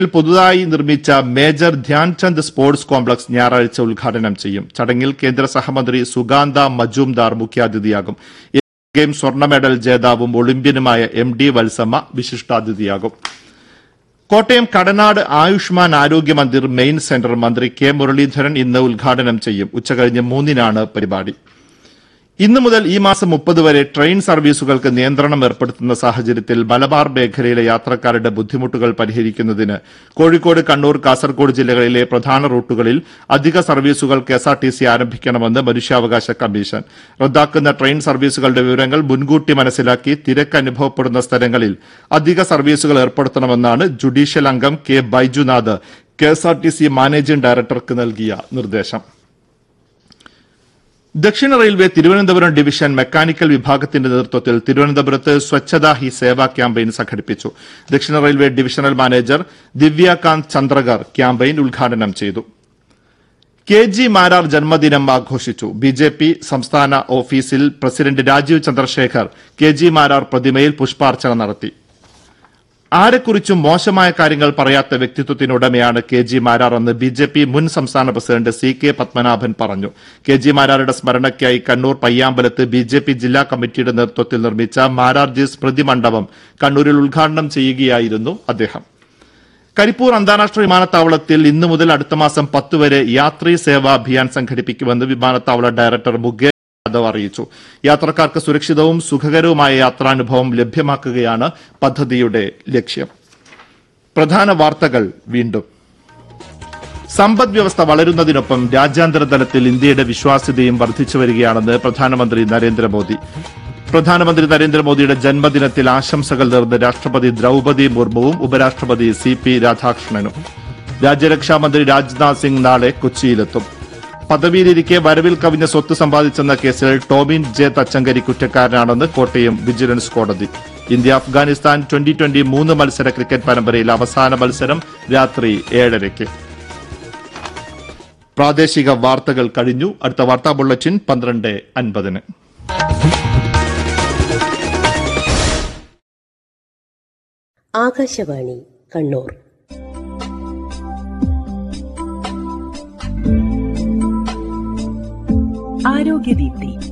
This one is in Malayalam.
പുതുതായി നിർമ്മിച്ച മേജർ ധ്യാൻചന്ദ് സ്പോർട്സ് കോംപ്ലക്സ് ഞായറാഴ്ച ഉദ്ഘാടനം ചെയ്യും ചടങ്ങിൽ കേന്ദ്ര സഹമന്ത്രി സുഗാന്ത മജുംദാർ മുഖ്യാതിഥിയാകും ഏഷ്യൻ ഗെയിം സ്വർണ്ണ മെഡൽ ജേതാവും ഒളിമ്പ്യനുമായ എം ഡി വത്സമ്മ വിശിഷ്ടാതിഥിയാകും കോട്ടയം കടനാട് ആയുഷ്മാൻ ആരോഗ്യ മന്ദിർ മെയിൻ സെന്റർ മന്ത്രി കെ മുരളീധരൻ ഇന്ന് ഉദ്ഘാടനം ചെയ്യും ഉച്ചകഴിഞ്ഞ് മൂന്നിനാണ് പരിപാടി ഇന്നു മുതൽ ഈ മാസം മുപ്പത് വരെ ട്രെയിൻ സർവീസുകൾക്ക് നിയന്ത്രണം ഏർപ്പെടുത്തുന്ന സാഹചര്യത്തിൽ മലബാർ മേഖലയിലെ യാത്രക്കാരുടെ ബുദ്ധിമുട്ടുകൾ പരിഹരിക്കുന്നതിന് കോഴിക്കോട് കണ്ണൂർ കാസർഗോഡ് ജില്ലകളിലെ പ്രധാന റൂട്ടുകളിൽ അധിക സർവീസുകൾ കെഎസ്ആർടിസി ആരംഭിക്കണമെന്ന് മനുഷ്യാവകാശ കമ്മീഷൻ റദ്ദാക്കുന്ന ട്രെയിൻ സർവീസുകളുടെ വിവരങ്ങൾ മുൻകൂട്ടി മനസ്സിലാക്കി തിരക്ക് അനുഭവപ്പെടുന്ന സ്ഥലങ്ങളിൽ അധിക സർവീസുകൾ ഏർപ്പെടുത്തണമെന്നാണ് ജുഡീഷ്യൽ അംഗം കെ ബൈജുനാഥ് കെഎസ്ആർടിസി മാനേജിംഗ് ഡയറക്ടർക്ക് നൽകിയ നിർദ്ദേശം ദക്ഷിണ റെയിൽവേ തിരുവനന്തപുരം ഡിവിഷൻ മെക്കാനിക്കൽ വിഭാഗത്തിന്റെ നേതൃത്വത്തിൽ തിരുവനന്തപുരത്ത് സ്വച്ഛതാ ഹി സേവ ക്യാമ്പയിൻ സംഘടിപ്പിച്ചു ദക്ഷിണ railway divisional manager Divyakant Chandrakar campaign ഉദ്ഘാടനം ചെയ്തു കെ ജി മാരാർ ജന്മദിനം ആഘോഷിച്ചു ബി ജെ പി സംസ്ഥാന ഓഫീസിൽ president Rajeev Chandrasekhar K G Marar പ്രതിമയിൽ പുഷ്പാർച്ചന നടത്തി ആരെക്കുറിച്ചും മോശമായ കാര്യങ്ങൾ പറയാത്ത വ്യക്തിത്വത്തിനുടമയാണ് കെ ജി മാരാർ എന്ന് ബി ജെ പി മുൻ സംസ്ഥാന പ്രസിഡന്റ് സി കെ പത്മനാഭൻ പറഞ്ഞു കെ ജി മാരാരുടെ സ്മരണയ്ക്കായി കണ്ണൂർ പയ്യാമ്പലത്ത് ബി ജെ പി ജില്ലാ കമ്മിറ്റിയുടെ നേതൃത്വത്തിൽ നിർമ്മിച്ച മാരാർജി സ്മൃതി മണ്ഡപം കണ്ണൂരിൽ ഉദ്ഘാടനം ചെയ്യുകയായിരുന്നു അദ്ദേഹം കരിപ്പൂർ അന്താരാഷ്ട്ര വിമാനത്താവളത്തിൽ ഇന്നു മുതൽ അടുത്ത മാസം പത്ത് വരെ യാത്രീ സേവാ അഭിയാൻ സംഘടിപ്പിക്കുമെന്ന് വിമാനത്താവള ഡയറക്ടർ മുകേഷ് യാദവ് അറിയിച്ചു യാത്രക്കാർക്ക് സുരക്ഷിതവും സുഖകരവുമായ യാത്രാനുഭവം ലഭ്യമാക്കുകയാണ് പദ്ധതിയുടെ ലക്ഷ്യം പ്രധാന വാർത്തകൾ വീണ്ടും സമ്പദ് വ്യവസ്ഥ വളരുന്നതിനൊപ്പം രാജ്യാന്തര തലത്തിൽ ഇന്ത്യയുടെ വിശ്വാസ്യതയും വർദ്ധിച്ചു വരികയാണെന്ന് പ്രധാനമന്ത്രി നരേന്ദ്രമോദി പ്രധാനമന്ത്രി നരേന്ദ്രമോദിയുടെ ജന്മദിനത്തിൽ ആശംസകൾ നേർന്ന് രാഷ്ട്രപതി ദ്രൌപതി മുർമുവും ഉപരാഷ്ട്രപതി സി പി രാധാകൃഷ്ണനും രാജ്യരക്ഷാമന്ത്രി രാജ്നാഥ് സിംഗ് നാളെ കൊച്ചിയിലെത്തും പദവിയിലിരിക്കെ വരവിൽ കവിഞ്ഞ സ്വത്ത് സമ്പാദിച്ചെന്ന കേസിൽ ടോമിൻ ജെ തച്ചങ്കരി കുറ്റക്കാരനാണെന്ന് കോട്ടയം വിജിലൻസ് കോടതി ഇന്ത്യ അഫ്ഗാനിസ്ഥാൻ ട്വന്റി ട്വന്റി മൂന്ന് മത്സര ക്രിക്കറ്റ് പരമ്പരയിൽ അവസാന മത്സരം രാത്രി ഏഴരയ്ക്ക് പ്രാദേശിക വാർത്തകൾ കഴിഞ്ഞു അടുത്ത വാർത്താ ബുള്ളറ്റിൻ പന്ത്രണ്ട് അൻപതിന് ആകാശവാണി കണ്ണൂർ ആരോഗ്യദീപ്തി